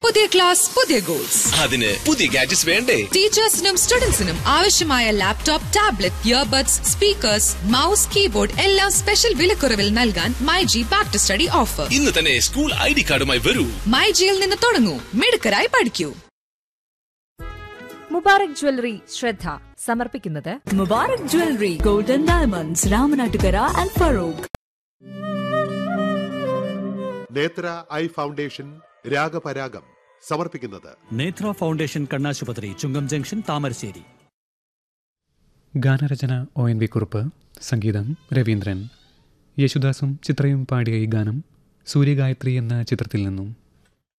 പുതിയ ക്ലാസ് പുതിയ ഗോൾസ് അതിന് പുതിയ ഗാഡ്ജറ്റ്സ് വേണ്ടേ ടീച്ചേഴ്സിനും സ്റ്റുഡൻസിനും ആവശ്യമായ laptop tablet earbuds speakers mouse keyboard എല്ലാം സ്പെഷ്യൽ വിലക്കുറവിൽ നൽകാൻ my G back to study offer ഇന്ന് തന്നെ സ്കൂൾ ഐ ഡി കാർഡുമായി വരൂ മൈ ജിയിൽ നിന്ന് തുടങ്ങൂ മിടുക്കരായി പഠിക്കൂ മുബാറക് ജ്വല്ലറി ശ്രദ്ധ സമർപ്പിക്കുന്നത് Mubarak Jewelry, Golden Diamonds, Ramanattukara and Farouk. Netra eye foundation Ragaparagam സമർപ്പിക്കുന്നത് നേത്ര ഫൗണ്ടേഷൻ കണ്ണാശുപത്രി ചുങ്കം ജംഗ്ഷൻ താമരശ്ശേരി ഗാനരചന ഒ എൻ വി കുറുപ്പ് സംഗീതം രവീന്ദ്രൻ യേശുദാസും ചിത്രയും പാടിയ ഈ ഗാനം സൂര്യഗായത്രി എന്ന ചിത്രത്തിൽ നിന്നും